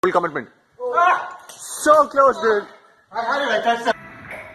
Full commitment. So close, dude. I had it, I touched it.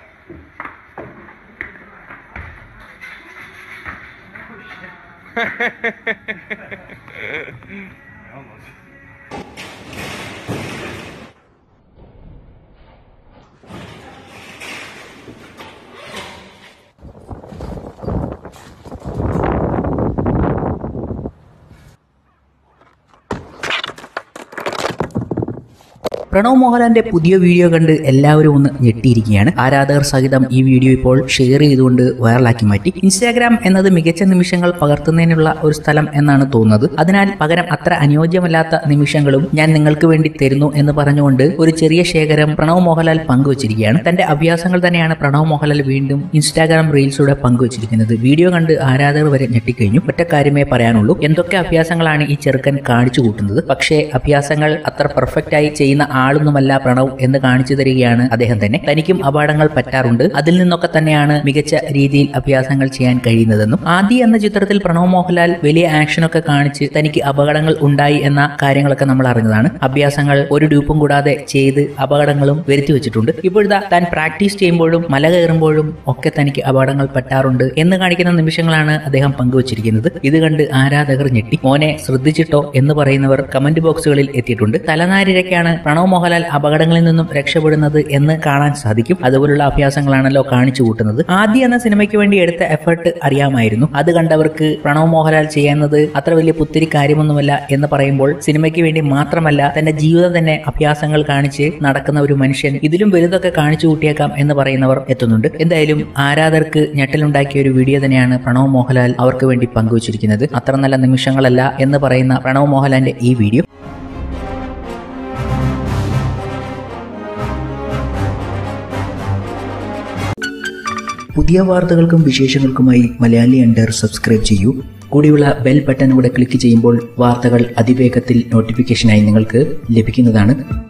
Pranav മോഹൻലാലിന്റെ പുതിയ video കണ്ട് എല്ലാവരും ഒന്ന് ഞെട്ടിയിരിക്കുകയാണ് ആരാധകർ സഹിതം ഈ വീഡിയോ ഇപ്പോൾ ഷെയർ ചെയ്തുകൊണ്ട് വൈറലാക്കി മാറ്റി ഇൻസ്റ്റാഗ്രാം എന്നത് മികച്ച നിമിഷങ്ങൾ പകർത്തുന്നതിനുള്ള ഒരു സ്ഥലം എന്നാണ് തോന്നുന്നത് അതിനാൽ പകരം അത്ര അനുയോജ്യമല്ലാത്ത നിമിഷങ്ങളും ഞാൻ നിങ്ങൾക്ക് വേണ്ടി തരുന്നു എന്ന് പറഞ്ഞുകൊണ്ട് ഒരു ചെറിയ ശേഖരം പ്രണവ് മോഹൻലാൽ പങ്കുവച്ചിരിക്കുകയാണ് തന്റെ അഭ്യാസങ്ങൾ തന്നെയാണ് പ്രണവ് മോഹൻലാൽ വീണ്ടും ഇൻസ്റ്റാഗ്രാം റീൽസിലൂടെ പങ്കുവച്ചിരിക്കുന്നത് വീഡിയോ കണ്ട് ആരാധകർ വരെ ഞെട്ടിക്കഴിഞ്ഞു ഒറ്റ കാര്യമേ പറയാനുള്ളൂ എന്തൊക്കെ അഭ്യാസങ്ങളാണ് ഈ ചെറുക്കൻ കാണിച്ചു കൂട്ടുന്നത് പക്ഷേ അഭ്യാസങ്ങൾ അത്ര പെർഫെക്റ്റ് ആയി ചെയ്യുന്ന ആളൊന്നുമല്ല പ്രണവ് എന്ന് കാണിച്ചു തരികയാണ് അദ്ദേഹം തന്നെ തനിക്കും അപകടങ്ങൾ പറ്റാറുണ്ട് അതിൽ നിന്നൊക്കെ തന്നെയാണ് മികച്ച രീതിയിൽ അഭ്യാസങ്ങൾ ചെയ്യാൻ കഴിയുന്നതെന്നും ആദി എന്ന ചിത്രത്തിൽ പ്രണവ് മോഹൻലാൽ വലിയ ആക്ഷനൊക്കെ കാണിച്ച് തനിക്ക് അപകടങ്ങൾ ഉണ്ടായി എന്ന കാര്യങ്ങളൊക്കെ നമ്മൾ അറിഞ്ഞതാണ് അഭ്യാസങ്ങൾ ഒരു ഡ്യൂപ്പും കൂടാതെ ചെയ്ത് അപകടങ്ങളും വരുത്തി വെച്ചിട്ടുണ്ട് ഇപ്പോഴത്തെ താൻ പ്രാക്ടീസ് ചെയ്യുമ്പോഴും മല കയറുമ്പോഴും ഒക്കെ തനിക്ക് അപകടങ്ങൾ പറ്റാറുണ്ട് എന്ന് കാണിക്കുന്ന നിമിഷങ്ങളാണ് അദ്ദേഹം പങ്കുവച്ചിരിക്കുന്നത് ഇത് കണ്ട് ആരാധകർ ഞെട്ടി മോനെ ശ്രദ്ധിച്ചിട്ടോ എന്ന് പറയുന്നവർ കമന്റ് ബോക്സുകളിൽ എത്തിയിട്ടുണ്ട് തലനാരിഴയ്ക്കാണ് പ്രണവ് മോഹൻലാൽ അപകടങ്ങളിൽ നിന്നും രക്ഷപ്പെടുന്നത് എന്ന് കാണാൻ സാധിക്കും അതുപോലുള്ള അഭ്യാസങ്ങളാണല്ലോ കാണിച്ചു കൂട്ടുന്നത് ആദ്യ എന്ന സിനിമയ്ക്ക് വേണ്ടി എടുത്ത എഫേർട്ട് അറിയാമായിരുന്നു അത് കണ്ടവർക്ക് പ്രണവ് മോഹൻലാൽ ചെയ്യുന്നത് അത്ര വലിയ പുത്തിരി കാര്യമൊന്നുമല്ല എന്ന് പറയുമ്പോൾ സിനിമയ്ക്ക് വേണ്ടി മാത്രമല്ല തന്റെ ജീവിതം തന്നെ അഭ്യാസങ്ങൾ കാണിച്ച് നടക്കുന്ന ഒരു മനുഷ്യൻ ഇതിലും വലുതൊക്കെ കാണിച്ചു കൂട്ടിയേക്കാം എന്ന് പറയുന്നവർ എത്തുന്നുണ്ട് എന്തായാലും ആരാധകർക്ക് ഞെട്ടലുണ്ടാക്കിയ ഒരു വീഡിയോ തന്നെയാണ് പ്രണവ് മോഹൻലാൽ അവർക്ക് വേണ്ടി പങ്കുവച്ചിരിക്കുന്നത് അത്ര നല്ല നിമിഷങ്ങളല്ല എന്ന് പറയുന്ന പ്രണവ് മോഹൻലാലിന്റെ ഈ വീഡിയോ പുതിയ വാർത്തകൾക്കും വിശേഷങ്ങൾക്കുമായി മലയാളി അണ്ടർ സബ്സ്ക്രൈബ് ചെയ്യൂ കൂടിയുള്ള ബെൽ ബട്ടൺ കൂടെ ക്ലിക്ക് ചെയ്യുമ്പോൾ വാർത്തകൾ അതിവേഗത്തിൽ നോട്ടിഫിക്കേഷനായി നിങ്ങൾക്ക് ലഭിക്കുന്നതാണ്